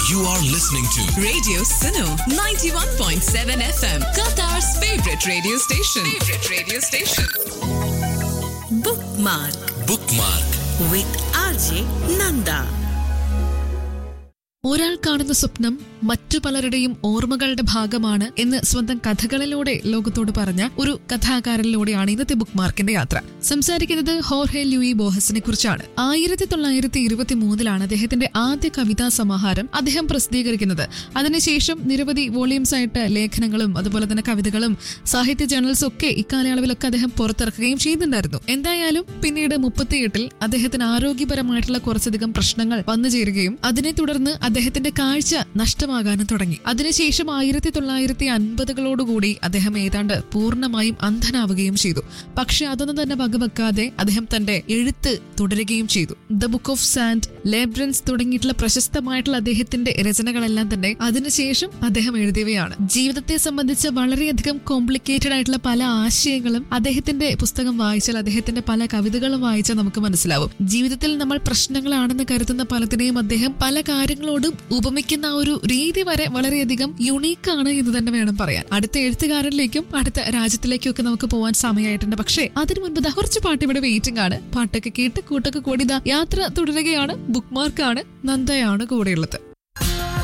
You are listening to Radio Suno 91.7 FM, Qatar's favorite radio station. Favorite radio station. Bookmark Bookmark. with RJ Nanda. ഒരാൾ കാണുന്ന സ്വപ്നം മറ്റു പലരുടെയും ഓർമ്മകളുടെ ഭാഗമാണ് എന്ന് സ്വന്തം കഥകളിലൂടെ ലോകത്തോട് പറഞ്ഞ ഒരു കഥാകാരനിലൂടെയാണ് ഇന്നത്തെ ബുക്ക് മാർക്കിന്റെ യാത്ര സംസാരിക്കുന്നത് ഹോർഹെ ലൂയി ബോഹസിനെ കുറിച്ചാണ് ആയിരത്തി തൊള്ളായിരത്തി ഇരുപത്തി മൂന്നിലാണ് അദ്ദേഹത്തിന്റെ ആദ്യ കവിതാ സമാഹാരം അദ്ദേഹം പ്രസിദ്ധീകരിക്കുന്നത് അതിനുശേഷം നിരവധി വോളിയൂംസ് ആയിട്ട് ലേഖനങ്ങളും അതുപോലെ തന്നെ കവിതകളും സാഹിത്യ ജേർണൽസും ഒക്കെ ഇക്കാലയളവിലൊക്കെ അദ്ദേഹം പുറത്തിറക്കുകയും ചെയ്യുന്നുണ്ടായിരുന്നു എന്തായാലും പിന്നീട് മുപ്പത്തിയെട്ടിൽ അദ്ദേഹത്തിന് ആരോഗ്യപരമായിട്ടുള്ള കുറച്ചധികം പ്രശ്നങ്ങൾ വന്നു ചേരുകയും അതിനെ തുടർന്ന് അദ്ദേഹത്തിന്റെ കാഴ്ച നഷ്ടമാകാനും തുടങ്ങി അതിനുശേഷം ആയിരത്തി തൊള്ളായിരത്തി അൻപതുകളോടുകൂടി അദ്ദേഹം ഏതാണ്ട് പൂർണ്ണമായും അന്ധനാവുകയും ചെയ്തു പക്ഷെ അതൊന്നും തന്നെ വകവെക്കാതെ അദ്ദേഹം തന്റെ എഴുത്ത് തുടരുകയും ചെയ്തു the book of sand labyrinths തുടങ്ങിയിട്ടുള്ള പ്രശസ്തമായിട്ടുള്ള അദ്ദേഹത്തിന്റെ രചനകളെല്ലാം തന്നെ അതിനുശേഷം അദ്ദേഹം എഴുതിയവയാണ് ജീവിതത്തെ സംബന്ധിച്ച് വളരെയധികം കോംപ്ലിക്കേറ്റഡ് ആയിട്ടുള്ള പല ആശയങ്ങളും അദ്ദേഹത്തിന്റെ പുസ്തകം വായിച്ചാൽ അദ്ദേഹത്തിന്റെ പല കവിതകളും വായിച്ചാൽ നമുക്ക് മനസ്സിലാവും ജീവിതത്തിൽ നമ്മൾ പ്രശ്നങ്ങളാണെന്ന് കരുതുന്ന പലതിനെയും അദ്ദേഹം പല കാര്യങ്ങളോടും ഉപമിക്കുന്ന ആ ഒരു രീതി വരെ വളരെയധികം യുണീക്കാണ് എന്ന് തന്നെ വേണം പറയാൻ അടുത്ത എഴുത്തുകാരനിലേക്കും അടുത്ത രാജ്യത്തിലേക്കും ഒക്കെ നമുക്ക് പോകാൻ സമയമായിട്ടുണ്ട് പക്ഷേ അതിനു മുൻപ് ദാ കുറച്ച് പാട്ട് ഇവിടെ വെയിറ്റിംഗ് ആണ് പാട്ടൊക്കെ കേട്ട് കൂട്ടൊക്കെ കൂടി ദാ യാത്ര തുടരുകയാണ് ബുക്ക് മാർക്കാണ് നന്ദയാണ് കൂടെയുള്ളത്